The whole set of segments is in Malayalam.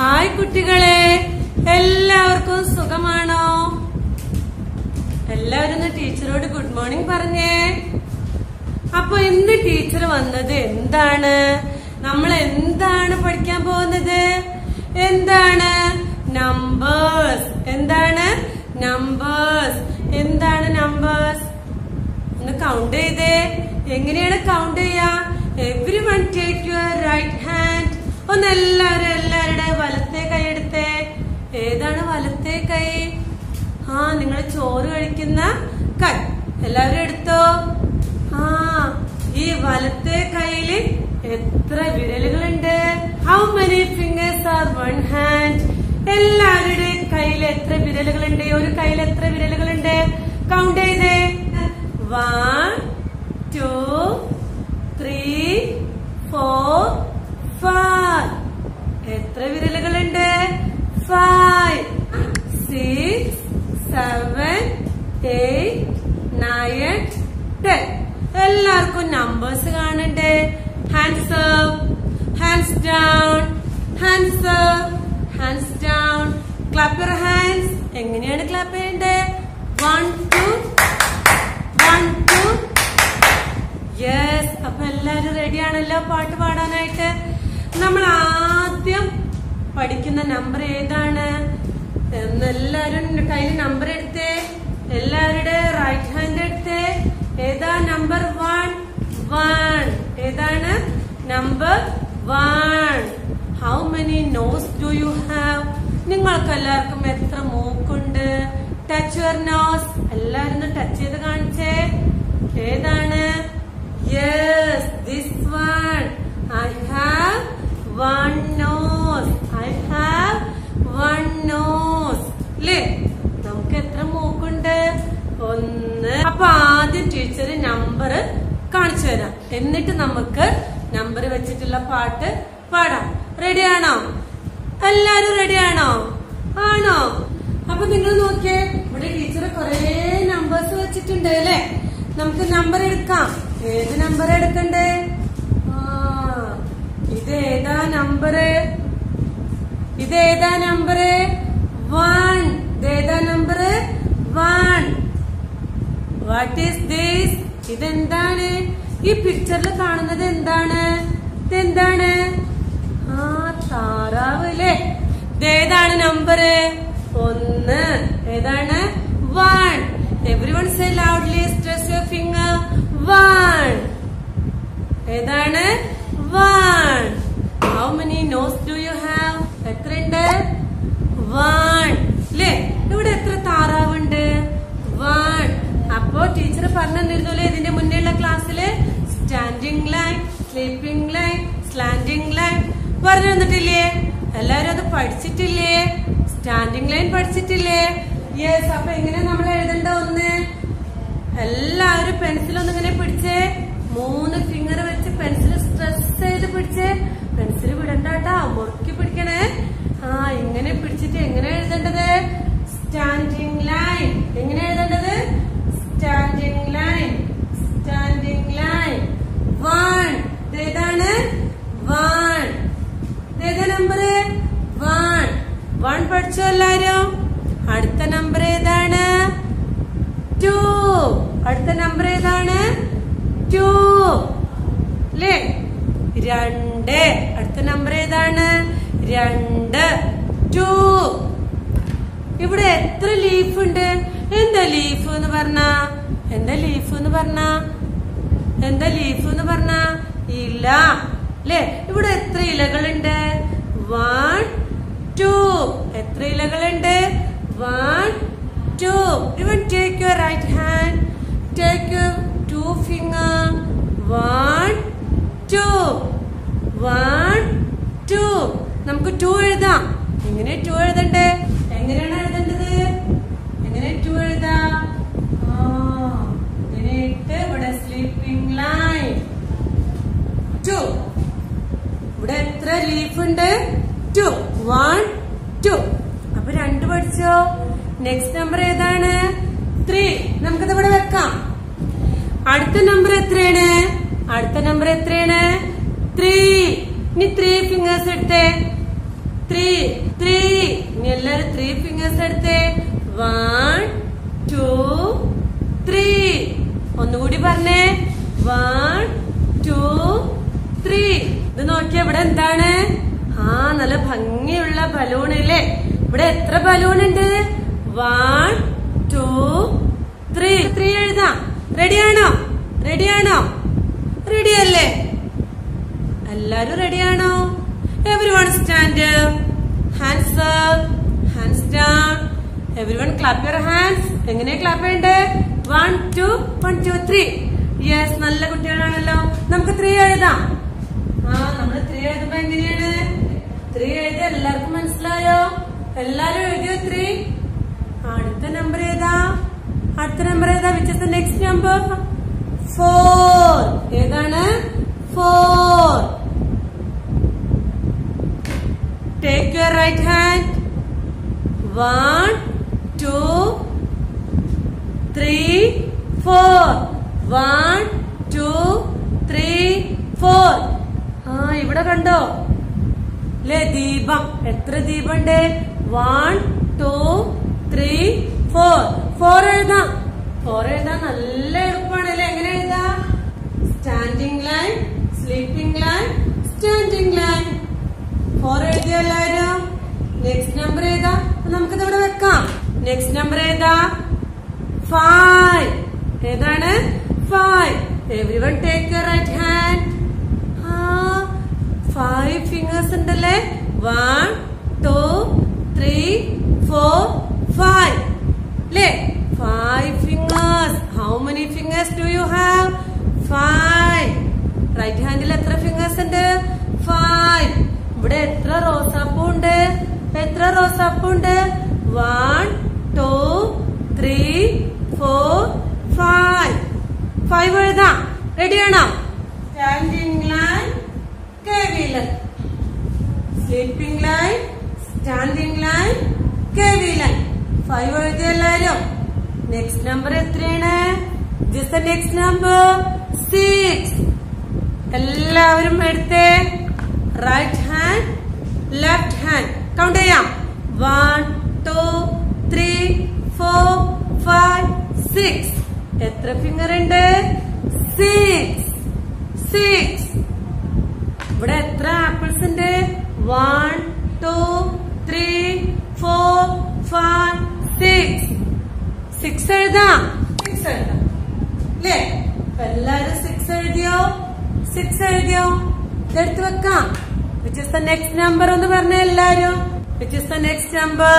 ഹായ് കുട്ടികളെ എല്ലാവർക്കും സുഖമാണോ എല്ലാവരും ഒന്ന് ടീച്ചറോട് ഗുഡ് മോർണിംഗ് പറഞ്ഞേ അപ്പൊ ഇന്ന് ടീച്ചർ വന്നത് എന്താണ് നമ്മൾ എന്താണ് പഠിക്കാൻ പോകുന്നത് എന്താണ് നമ്പേഴ്സ് എന്താണ് നമ്പേഴ്സ് എന്താണ് നമ്പേഴ്സ് ഒന്ന് കൗണ്ട് ചെയ്തേ എങ്ങനെയാണ് കൗണ്ട് ചെയ്യാ everyone take your right hand ഒന്ന് എല്ലാവരും എല്ലാവരുടെ വലത്തെ കൈ എടുത്തേ ഏതാണ് വലത്തെ കൈ ആ നിങ്ങൾ ചോറ് കഴിക്കുന്ന കൈ എല്ലാവരും എടുത്തോ ആ ഈ വലത്തെ കൈയില് എത്ര വിരലുകളുണ്ട് how many fingers are one hand എല്ലാവരുടെയും കയ്യിൽ എത്ര വിരലുകളുണ്ട് ഒരു കയ്യിൽ എത്ര വിരലുകളുണ്ട് കൗണ്ട് ചെയ്തേ one two three four five എത്ര വിരലുകളുണ്ട് five six seven eight nine ten എല്ലാവർക്കും നമ്പേഴ്സ് കാണണ്ടേ hands up hands down hands up hands down clap your hands എങ്ങനെയാണ് ക്ലാപ്പ് ചെയ്യണ്ടേ one two one two yes അപ്പൊ എല്ലാരും റെഡി ആണല്ലോ പാട്ട് പാടാനായിട്ട് നമ്മൾ ആദ്യം പഠിക്കുന്ന നമ്പർ ഏതാണ് എന്ന് എല്ലാരും കയ്യിൽ നമ്പർ എടുത്തേ എല്ലാവരുടെ റൈറ്റ് ഹാൻഡ് എടുത്തേ ഏതാ നമ്പർ വൺ വൺ ഏതാണ് number one how many nose do you have നിങ്ങൾക്ക് എല്ലാവർക്കും എത്ര മൂക്കുണ്ട് ടച്ച് യുവർ നോസ് എല്ലാവരും ടച്ച് ചെയ്ത് കാണിച്ചേ ഏതാണ് yes this one I have one nose I have one nose അല്ലേ നമുക്ക് എത്ര മൂക്കുണ്ട് ഒന്ന് അപ്പൊ ആദ്യം ടീച്ചർ നമ്പർ കാണിച്ചു തരാം എന്നിട്ട് നമുക്ക് നമ്പർ വെച്ചിട്ടുള്ള പാട്ട് പാടാം റെഡിയാണോ എല്ലാരും റെഡിയാണോ ആണോ അപ്പൊ നിങ്ങൾ നോക്കിയേ ഇവിടെ ടീച്ചർ കൊറേ നമ്പേഴ്സ് വെച്ചിട്ടുണ്ട് അല്ലേ നമുക്ക് നമ്പർ എടുക്കാം ഏത് നമ്പർ എടുക്കണ്ടേ ആ ഇത് ഏതാ നമ്പർ ഇത് ഏതാ നമ്പർ വൺ ഇത് ഏതാ number one what is this ഇതെന്താണ് ഈ പിക്ചറിൽ കാണുന്നത് എന്താണ് ഇതെന്താണ് ആ താറാവ് അല്ലേ ഇതേതാണ് നമ്പർ ഒന്ന് ഏതാണ് one everyone say loudly stress your finger one ഏതാണ് one how many nose do you have എത്രയുണ്ട് വൺ അല്ലേ ഇവിടെ എത്ര താറാവുണ്ട് വൺ അപ്പോ ടീച്ചർ പറഞ്ഞു തന്നിരുന്നല്ലേ ഇതിന്റെ മുന്നേയുള്ള ക്ലാസ്സില് standing line sleeping line slanting line പറഞ്ഞു തന്നിട്ടില്ലേ എല്ലാരും അത് പഠിച്ചിട്ടില്ലേ സ്റ്റാൻഡിംഗ് ലൈൻ പഠിച്ചിട്ടില്ലേ യെസ് അപ്പൊ എങ്ങനെ നമ്മൾ എഴുതണ്ട ഒന്ന് എല്ലാവരും പെൻസിൽ ഒന്ന് ഇങ്ങനെ പിടിച്ചേ മൂന്ന് ഫിംഗർ വെച്ച് പെൻസിൽ സ്ട്രെസ് ചെയ്ത് പിടിച്ചേ പെൻസിൽ വിടണ്ടാട്ടാ മുറുക്കി പിടിക്കണേ ആ ഇങ്ങനെ പിടിച്ചിട്ട് എങ്ങനെ എഴുതേണ്ടത് സ്റ്റാൻഡിംഗ് ലൈൻ എങ്ങനെ എഴുതേണ്ടത് standing line standing line one ഏതാണ് വൺ ഏതാ നമ്പർ വൺ വൺ പഠിച്ചോ എല്ലാരും അടുത്ത നമ്പർ ഏതാണ് ടു അടുത്ത നമ്പർ ഏതാണ് ടു അല്ലേ രണ്ട് അടുത്ത നമ്പർ ഏതാണ് രണ്ട് ടു ഇവിടെ എത്ര ലീഫ് ഉണ്ട് എന്താ ലീഫ് എന്ന് പറഞ്ഞ എന്താ ലീഫ് എന്ന് പറഞ്ഞ എന്താ ലീഫ് എന്ന് പറഞ്ഞ ഇല അല്ലേ ഇവിടെ എത്ര ഇലകളുണ്ട് വൺ ടു എത്ര ഇലകളുണ്ട് വൺ ടു ഇവൻ take your right hand take your two finger one two one two നമുക്ക് ടു എഴുതാം എങ്ങനെ ടു എഴുതണ്ടേ എങ്ങനെയാണ് എഴുതേണ്ടത് എങ്ങനെ ടു എഴുതാം ആ, ഇങ്ങനെ ഇട്ട് ഇവിടെ സ്ലീപ്പിംഗ് ലൈൻ ടു ഇവിടെ എത്ര ലീഫ് ഉണ്ട് ടു വൺ ടു അപ്പൊ രണ്ട് പഠിച്ചോ നെക്സ്റ്റ് നമ്പർ ഏതാണ് ത്രീ നമുക്കിത് ഇവിടെ വെക്കാം അടുത്ത നമ്പർ എത്രയാണ് അടുത്ത നമ്പർ എത്രയാണ് ത്രീ ഇനി ത്രീ ഫിംഗേഴ്സ് എടുത്തേ ത്രീ ത്രീ ഇനി എല്ലാരും ത്രീ ഫിംഗേഴ്സ് എടുത്തേ വൺ ടു ത്രീ ഒന്നുകൂടി പറഞ്ഞേ വൺ ടു ത്രീ ഇത് നോക്കിയ ഇവിടെ എന്താണ് ആ നല്ല ഭംഗിയുള്ള ബലൂൺ അല്ലേ ഇവിടെ എത്ര ബലൂൺ ഉണ്ട് വൺ ടു ത്രീ ത്രീ എഴുതാം റെഡിയാണോ റെഡിയാണോ റെഡി അല്ലേ എല്ലാരും റെഡിയാണോ everyone stand hands up hands down everyone clap your hands എങ്ങനെയാ ക്ലാപ്പ് ചെയ്യണ്ടേ one two one two three yes നല്ല കുട്ടികളാണല്ലോ നമുക്ക് ത്രീ എഴുതാം ആ നമ്മൾ ത്രീ എഴുതുമ്പോ എങ്ങനെയാണ് ത്രീ എഴുതിയ എല്ലാവർക്കും മനസ്സിലായോ എല്ലാരും എഴുതിയോ ത്രീ അടുത്ത നമ്പർ ഏതാ അടുത്ത നമ്പർ ഏതാ which is the next number four ഏതാണ് four take your right hand one two three four one two three four ആ ഇവിടെ കണ്ടോ അല്ലേ ദീപം എത്ര ദീപമുണ്ട് one two three four four എഴുതാം ഫോർ എഴുതാൻ നല്ല എളുപ്പമാണ് അല്ലേ എങ്ങനെ എഴുതാം standing line sleeping line standing line four എഴുതിയ എല്ലാവരും നെക്സ്റ്റ് നമ്പർ ഏതാ നമുക്കിത് ഇവിടെ വെക്കാം നെക്സ്റ്റ് നമ്പർ ഏതാ ഫൈവ് ഏതാണ് five everyone take your right hand five fingers ഉണ്ടല്ലേ one two three four five അല്ലേ five fingers how many fingers do you have five right ഹാൻഡിൽ എത്ര ഫിംഗേഴ്സ് ഉണ്ട് ഫൈവ് ഇവിടെ എത്ര റോസാപ്പൂ ഉണ്ട് എത്ര റോസാപ്പൂ ഉണ്ട് one two three four five five എഴുതാം റെഡിയാണോ സ്റ്റാൻഡിംഗ് ലൈൻ കെവിലൻ സ്ലീപ്പിംഗ് ലൈൻ സ്റ്റാൻഡിംഗ് ലൈൻ കെവി ലൈൻ ഫൈവ് എഴുതിയ എല്ലാരും നെക്സ്റ്റ് നമ്പർ എത്രയാണ് ജിസ് നെക്സ്റ്റ് നമ്പർ സിക്സ് എല്ലാവരും എടുത്തേ right hand left hand count ചെയ്യാം one two three four five six എത്ര ഫിംഗർ ഉണ്ട് സിക്സ് സിക്സ് ഇവിടെ എത്ര ആപ്പിൾസ് ഉണ്ട് one two three four five six six എഴുതാം സിക്സ് എഴുതാം അല്ലേ എല്ലാരും സിക്സ് എഴുതിയോ സിക്സ് എഴുതിയോ ഇതെടുത്ത് വെക്കാം which is the next number ഒന്ന് പറഞ്ഞ എല്ലാരും which is the next number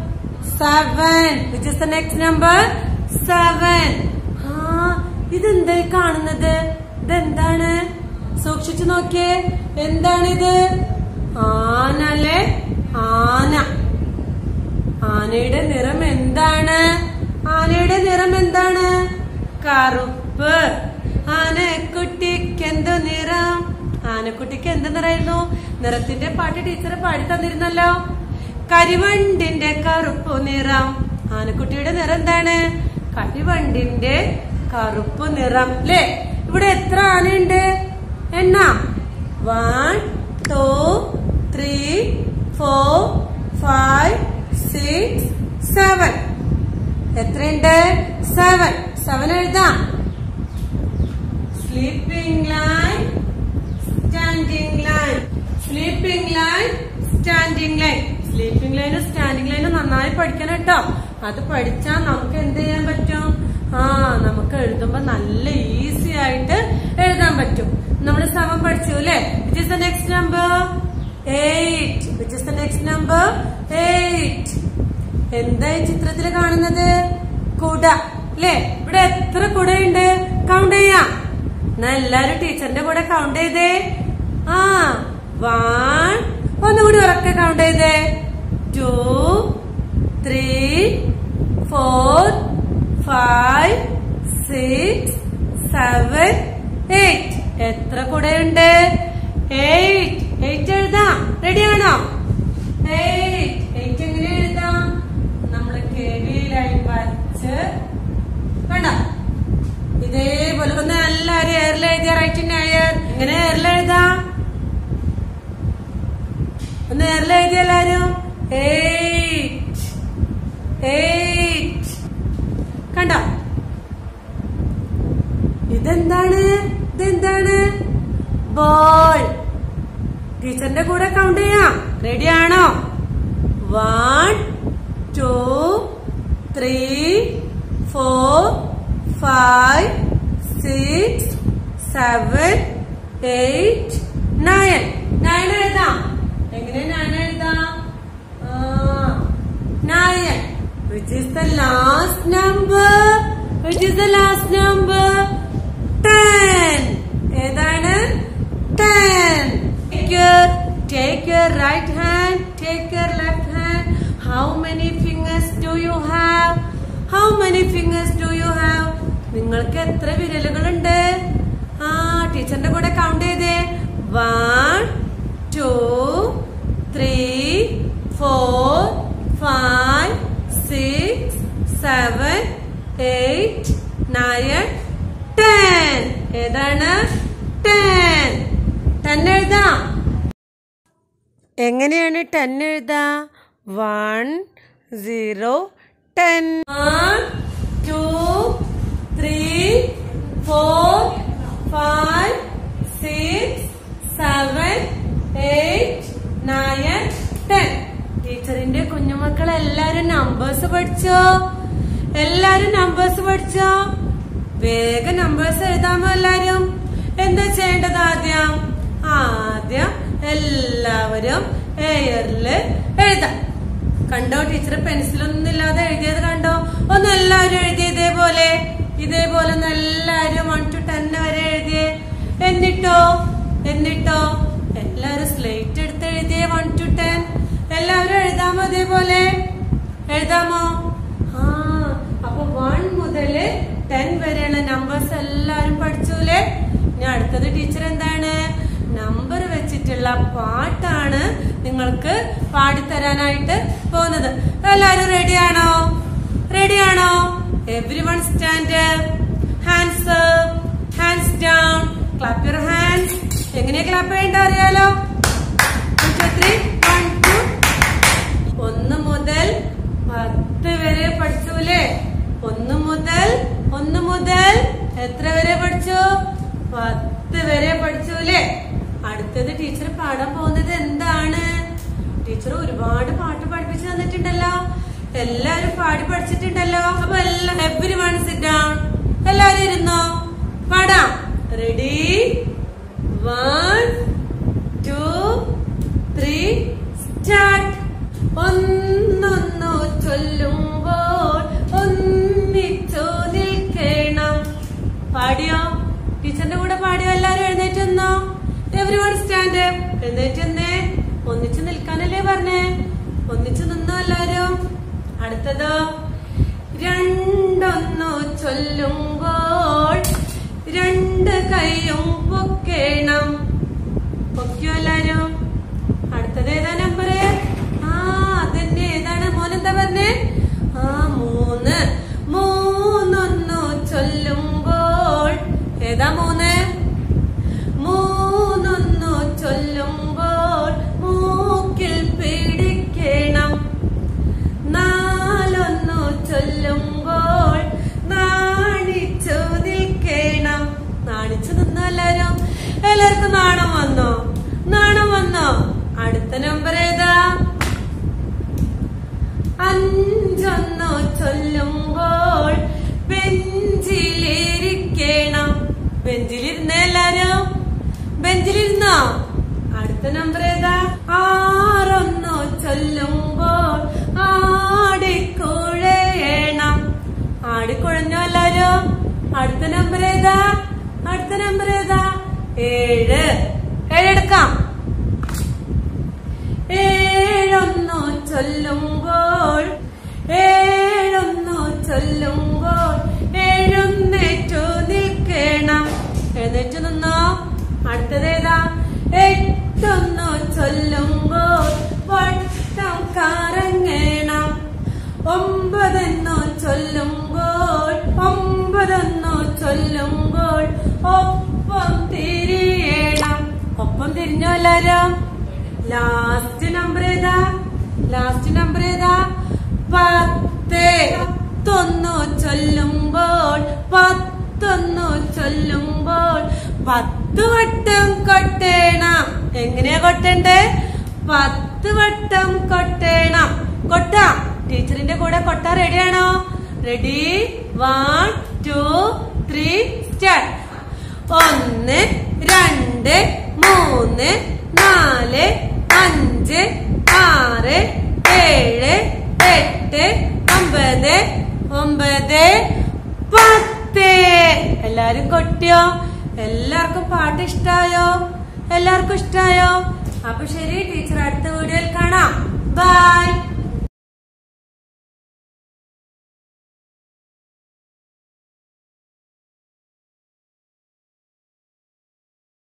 seven which is the next number seven ആ ഇതെന്തായി കാണുന്നത് ഇതെന്താണ് സൂക്ഷിച്ചു നോക്കിയേ എന്താണിത് ആന അല്ലേ ആന ആനയുടെ നിറം എന്താണ് ആനയുടെ നിറം എന്താണ് കറുപ്പ് ആനക്കുട്ടിക്ക് എന്ത് നിറം ആനക്കുട്ടിക്ക് എന്ത് നിറമായിരുന്നു നിറത്തിന്റെ പാട്ട് ടീച്ചർ പാടി തന്നിരുന്നല്ലോ കരിവണ്ടിന്റെ കറുപ്പ് നിറം ആനക്കുട്ടിയുടെ നിറം എന്താണ് കരിവണ്ടിന്റെ കറുപ്പ് നിറം അല്ലേ ഇവിടെ എത്ര ആനയുണ്ട് എണ്ണാം one two three four five six seven എത്രയുണ്ട് സെവൻ സെവൻ എഴുതാം sleeping line standing line sleeping line standing line sleeping ലൈനും സ്റ്റാൻഡിംഗ് ലൈനും നന്നായി പഠിക്കണം കേട്ടോ അത് പഠിച്ചാൽ നമുക്ക് എന്ത് ചെയ്യാൻ പറ്റും ആ നമുക്ക് എഴുതുമ്പോ നല്ല ഈസി ആയിട്ട് എഴുതാൻ പറ്റും നമ്മൾ സമം പഠിച്ചു അല്ലേ which is the next number eight which is the next number eight എന്താ ഈ ചിത്രത്തിൽ കാണുന്നത് കുട അല്ലേ ഇവിടെ എത്ര കുടയുണ്ട് കൗണ്ട് ചെയ്യാം എന്നാ എല്ലാരും ടീച്ചറിന്റെ കൂടെ കൗണ്ട് ചെയ്തേ ആ വൺ ഒന്നുകൂടി ഉറക്കെ കൗണ്ട് ചെയ്തേ two three four five six seven eight എത്ര കുടയുണ്ട് എയ്റ്റ് എയ്റ്റ് എഴുതാം റെഡിയാണോ എയ്റ്റ് എയ്റ്റ് എങ്ങനെ എഴുതാം നമ്മള് കെ വി ലൈൻ വരച്ച് കണ്ട ഇതേപോലെ ഒന്ന് എല്ലാരും എയറിൽ എഴുതിയ റൈറ്റിന് എയർ ഇങ്ങനെ എയറിൽ എഴുതാം നേരിൽ എഴുതിയ എല്ലാരും എയ്റ്റ് എയ്റ്റ് കണ്ടോ ഇതെന്താണ് ഇതെന്താണ് ബോൾ ടീച്ചറിന്റെ കൂടെ കൗണ്ട് ചെയ്യാം റെഡി ആണോ one two three four five six seven eight nine nine എഴുതാം എങ്ങനെ നയൻ എഴുതാം nine which is the last number which is the last number ten ഏതാണ് ten Take your right hand, take your left hand. How many fingers do you have? How many fingers do you have? നിങ്ങൾക്ക് എത്ര വിരലുകളുണ്ട് ആ ടീച്ചറിന്റെ കൂടെ കൗണ്ട് ചെയ്തേ one two three four five six seven eight nine ten ഏതാണ് ടെൻ ടെൻ എഴുതാം എങ്ങനെയാണ് ടെൻ എഴുതാ one zero ten one two three four five six seven eight nine ten ടീച്ചറിന്റെ കുഞ്ഞുമക്കൾ എല്ലാരും നമ്പേഴ്സ് പഠിച്ചോ എല്ലാരും നമ്പേഴ്സ് പഠിച്ചോ വേഗം നമ്പേഴ്സ് എഴുതാമോ എല്ലാരും എന്താ ചെയ്യേണ്ടത് ആദ്യം ആദ്യം എല്ലാവരും എയറില് എഴുതാം കണ്ടോ ടീച്ചർ പെൻസിലൊന്നും ഇല്ലാതെ എഴുതിയത് കണ്ടോ ഒന്ന് എല്ലാവരും എഴുതി ഇതേപോലെ ഇതേപോലെ ഒന്ന് എല്ലാവരും വൺ ടു ടെൻ വരെ എഴുതിയേ എന്നിട്ടോ എന്നിട്ടോ എല്ലാവരും സ്ലേറ്റ് എടുത്ത് എഴുതിയേ വൺ ടു ടെൻ എല്ലാവരും എഴുതാമോ ഇതേപോലെ എഴുതാമോ ആ അപ്പൊ വൺ മുതല് ടെൻ വരെയുള്ള നമ്പേഴ്സ് എല്ലാരും പഠിച്ചൂലേ ഇനി അടുത്തത് ടീച്ചർ എന്താണ് നമ്പർ വെച്ചിട്ടുള്ള പാട്ടാണ് നിങ്ങൾക്ക് പാടിത്തരാനായിട്ട് പോകുന്നത് എല്ലാരും റെഡിയാണോ റെഡിയാണോ everyone stand hands hands down clap your hands എങ്ങനെയാ ക്ലാപ്പ് ചെയ്യേണ്ട അറിയാലോ One, two, three. One, two. ഒന്ന് മുതൽ പത്ത് വരെ പഠിച്ചൂലേ ഒന്ന് മുതൽ ഒന്ന് മുതൽ എത്ര വരെ പഠിച്ചു പത്ത് വരെ പഠിച്ചൂലേ അടുത്തത് ടീച്ചർ പാടാൻ പോകുന്നത് എന്താണ് ടീച്ചർ ഒരുപാട് പാട്ട് പഠിപ്പിച്ചു തന്നിട്ടുണ്ടല്ലോ എല്ലാരും പാടി പഠിച്ചിട്ടുണ്ടല്ലോ അപ്പൊ എല്ലാം എവരി വൺ സിറ്റ് ഡൗൺ എല്ലാരും ഇരുന്നോ പാടാം ready one two three start ഒന്നൊന്നു ചൊല്ലുമ്പോൾ ഒന്നിച്ചു നിൽക്കണം പാടിയോ ടീച്ചറിന്റെ കൂടെ പാടിയോ എല്ലാരും എഴുന്നേറ്റെന്നോ എവരി വൺ സ്റ്റാൻഡ് എഴുന്നേറ്റെന്നേ ഒന്നിച്ചു നിൽക്കാനല്ലേ പറഞ്ഞേ ഒന്നിച്ചു നിന്നോ എല്ലാരും അടുത്തതോ രണ്ടൊന്നു ചൊല്ലുമ്പോൾ രണ്ട് കൈയും പൊക്കേണം പൊക്കിയോ എല്ലാരും അടുത്തത് ഏതാ നമ്പർ ആ അതന്നെ ഏതാണ് മോനെന്താ പറഞ്ഞേ ആ മൂന്ന് മൂന്നൊന്നു ചൊല്ലുമ്പോൾ ഏതാ മൂന്ന് മൂന്നൊന്നു ചൊല്ലുമ്പോൾ മൂക്കിൽ പിടിക്കണം നാലൊന്നു ചൊല്ലുമ്പോൾ നാണിച്ചു നിൽക്കണം നാണിച്ചു നിന്നോ എല്ലാരും എല്ലാവർക്കും നാണം വന്നോ നാണം വന്നോ അടുത്ത നമ്പർ ഏതാ അഞ്ചൊന്നു ചൊല്ലുമ്പോൾ ബെഞ്ചിലിരിക്കണം ബെഞ്ചിലിരുന്ന എല്ലാരും ബെഞ്ചിലിരുന്നോ അടുത്ത നമ്പർ ഏതാ ആറൊന്നു ചൊല്ലുമ്പോൾ ആടിക്കുഴയണം ആടിക്കുഴഞ്ഞോ എല്ലാരും അടുത്ത നമ്പർ ഏതാ അടുത്ത നമ്പർ ഏതാ ഏഴ് ഏഴെടുക്കാം ഏഴൊന്നു ചൊല്ലുമ്പോൾ ഏഴൊന്നു ചൊല്ലുമ്പോൾ എഴുന്നേറ്റു നിൽക്കണം എഴുന്നേറ്റ് നിന്നോ അടുത്തതേതാ എട്ടൊന്നു ചൊല്ലുമ്പോൾ വട്ടം കറങ്ങണം ഒമ്പതെന്നു ചൊല്ലുമ്പോൾ ഒമ്പതെന്നു ചൊല്ലുമ്പോൾ ഒപ്പം തിരിയണം ഒപ്പം തിരിഞ്ഞോ എല്ലാരും ലാസ്റ്റ് നമ്പർ ഏതാ ലാസ്റ്റ് നമ്പർ ഏതാ പത്ത് പത്തൊന്നു ചൊല്ലുമ്പോൾ പത്തൊന്നു ചൊല്ലുമ്പോൾ പത്ത് വട്ടം കൊട്ടേണം എങ്ങനെയാ കൊട്ടണ്ടേ പത്ത് വട്ടം കൊട്ടേണം കൊട്ടാം ടീച്ചറിന്റെ കൂടെ കൊട്ട റെഡിയാണോ ready one two three start ഒന്ന് രണ്ട് മൂന്ന് നാല് അഞ്ച് ആറ് ഏഴ് എട്ട് ഒമ്പത് ഒമ്പത് പത്ത് എല്ലാരും കൊട്ടിയോ എല്ലാവർക്കും പാട്ട് ഇഷ്ടായോ എല്ലാവർക്കും ഇഷ്ടായോ അപ്പൊ ശരി ടീച്ചർ അടുത്ത വീഡിയോയിൽ കാണാം ബൈ